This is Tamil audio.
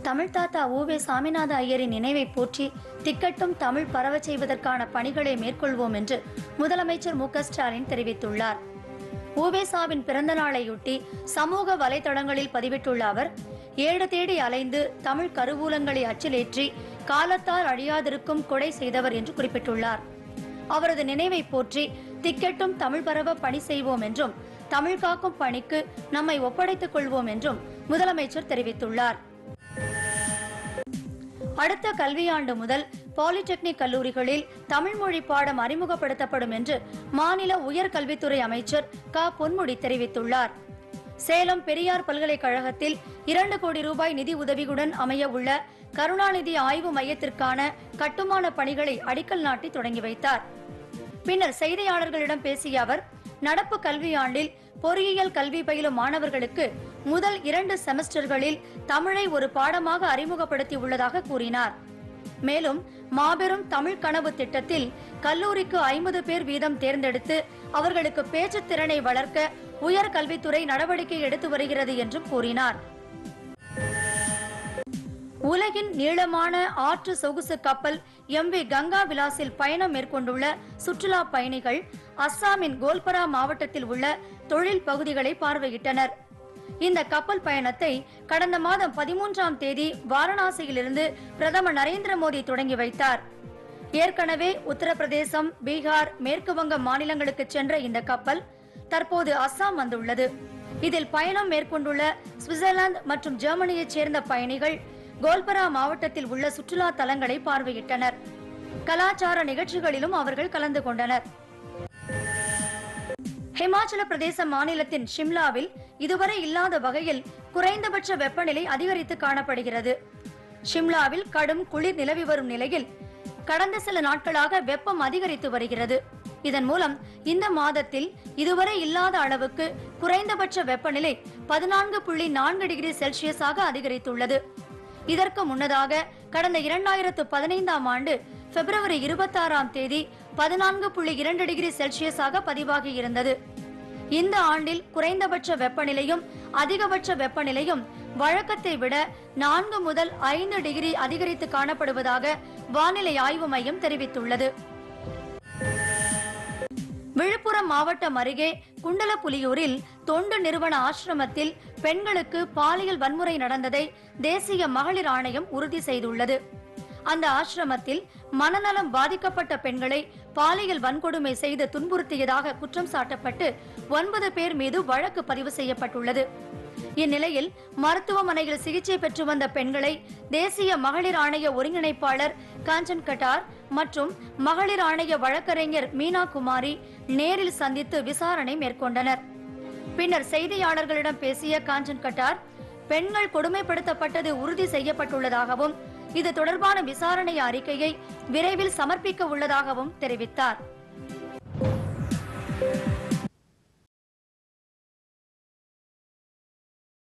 தமிழ் தாத்தா ஊவே சாமிநாத ஐயரின் நினைவை போற்றி திக்கட்டும் தமிழ் பரவச் செய்வதற்கான பணிகளை மேற்கொள்வோம் என்று முதலமைச்சர் மு க ஸ்டாலின் தெரிவித்துள்ளார் ஊவேசாவின் பிறந்த நாளையொட்டி சமூக வலைதளங்களில் பதிவிட்டுள்ள அவர் ஏடு தேடி அலைந்து தமிழ் கருவூலங்களை அச்சிலேற்றி காலத்தால் அழியாதிருக்கும் கொடை செய்தவர் என்று குறிப்பிட்டுள்ளார் அவரது நினைவை போற்றி திக்கெட்டும் தமிழ் பரவ பணி செய்வோம் என்றும் தமிழ் காக்கும் பணிக்கு நம்மை ஒப்படைத்துக் கொள்வோம் என்றும் முதலமைச்சர் தெரிவித்துள்ளார் அடுத்த கல்வியாண்டு முதல் பாலிடெக்னிக் கல்லூரிகளில் தமிழ் மொழி பாடம் அறிமுகப்படுத்தப்படும் என்று மாநில உயர்கல்வித்துறை அமைச்சர் க பொன்முடி தெரிவித்துள்ளார் சேலம் பெரியார் பல்கலைக்கழகத்தில் இரண்டு கோடி ரூபாய் நிதி உதவியுடன் அமைய உள்ள கருணாநிதி ஆய்வு மையத்திற்கான கட்டுமான பணிகளை அடிக்கல் நாட்டி தொடங்கி வைத்தார் பின்னர் செய்தியாளர்களிடம் பேசிய அவர் நடப்பு கல்வியாண்டில் பொறியியல் கல்வி பயிலும் மாணவர்களுக்கு முதல் இரண்டு செமஸ்டர்களில் தமிழை ஒரு பாடமாக அறிமுகப்படுத்தி உள்ளதாக கூறினார் மேலும் மாபெரும் தமிழ் கனவு திட்டத்தில் கல்லூரிக்கு ஐம்பது பேர் வீதம் தேர்ந்தெடுத்து அவர்களுக்கு பேச்சுத் திறனை வளர்க்க உயர்கல்வித்துறை நடவடிக்கை எடுத்து வருகிறது என்றும் கூறினார் உலகின் நீளமான ஆற்று சொகுசு கப்பல் எம் வி கங்கா விலாசில் பயணம் மேற்கொண்டுள்ள சுற்றுலா பயணிகள் அஸ்ஸாமின் கோல்பரா மாவட்டத்தில் உள்ள தொழில் பகுதிகளை பார்வையிட்டனர் இந்த கப்பல் பயணத்தை கடந்த மாதம் பதிமூன்றாம் தேதி வாரணாசியிலிருந்து பிரதமர் நரேந்திர மோடி தொடங்கி வைத்தார் ஏற்கனவே உத்தரப்பிரதேசம் பீகார் மேற்கு வங்கம் மாநிலங்களுக்கு சென்ற இந்த கப்பல் தற்போது அஸ்ஸாம் வந்துள்ளது இதில் பயணம் மேற்கொண்டுள்ள சுவிட்சர்லாந்து மற்றும் ஜெர்மனியைச் சேர்ந்த பயணிகள் கோல்பரா மாவட்டத்தில் உள்ள சுற்றுலா தலங்களை பார்வையிட்டனர் கலாச்சார நிகழ்ச்சிகளிலும் அவர்கள் கலந்து கொண்டனர் ஹிமாச்சல பிரதேச மாநிலத்தின் ஷிம்லாவில் இதுவரை இல்லாத வகையில் குறைந்தபட்ச வெப்பநிலை அதிகரித்து காணப்படுகிறது ஷிம்லாவில் கடும் குளிர் நிலவி வரும் நிலையில் கடந்த சில நாட்களாக வெப்பம் அதிகரித்து வருகிறது இதன் மூலம் இந்த மாதத்தில் இதுவரை இல்லாத அளவுக்கு குறைந்தபட்ச வெப்பநிலை பதினான்கு புள்ளி நான்கு டிகிரி செல்சியஸாக அதிகரித்துள்ளது இதற்கு முன்னதாக கடந்த இரண்டாயிரத்து பதினைந்தாம் ஆண்டு பிப்ரவரி இருபத்தாறாம் தேதி பதினான்கு புள்ளி இரண்டு டிகிரி செல்சியஸாக பதிவாகி இருந்தது இந்த ஆண்டில் குறைந்தபட்ச வெப்பநிலையும் அதிகபட்ச வெப்பநிலையும் வழக்கத்தை விட நான்கு முதல் ஐந்து டிகிரி அதிகரித்து காணப்படுவதாக வானிலை ஆய்வு மையம் தெரிவித்துள்ளது விழுப்புரம் மாவட்டம் அருகே குண்டலப்புலியூரில் தொண்டு நிறுவன ஆசிரமத்தில் பெண்களுக்கு பாலியல் வன்முறை நடந்ததை தேசிய மகளிர் ஆணையம் உறுதி செய்துள்ளது அந்த ஆசிரமத்தில் மனநலம் பாதிக்கப்பட்ட பெண்களை பாலியல் வன்கொடுமை செய்து துன்புறுத்தியதாக குற்றம் சாட்டப்பட்டு ஒன்பது பேர் மீது வழக்கு பதிவு செய்யப்பட்டுள்ளது இந்நிலையில் மருத்துவமனையில் சிகிச்சை பெற்று வந்த பெண்களை தேசிய மகளிர் ஆணைய ஒருங்கிணைப்பாளர் காஞ்சன் கட்டார் மற்றும் மகளிர் ஆணைய வழக்கறிஞர் மீனா குமாரி நேரில் சந்தித்து விசாரணை மேற்கொண்டனர் பின்னர் செய்தியாளர்களிடம் பேசிய காஞ்சன் கட்டார் பெண்கள் கொடுமைப்படுத்தப்பட்டது உறுதி செய்யப்பட்டுள்ளதாகவும் இது தொடர்பான விசாரணை அறிக்கையை விரைவில் சமர்ப்பிக்க உள்ளதாகவும் தெரிவித்தார்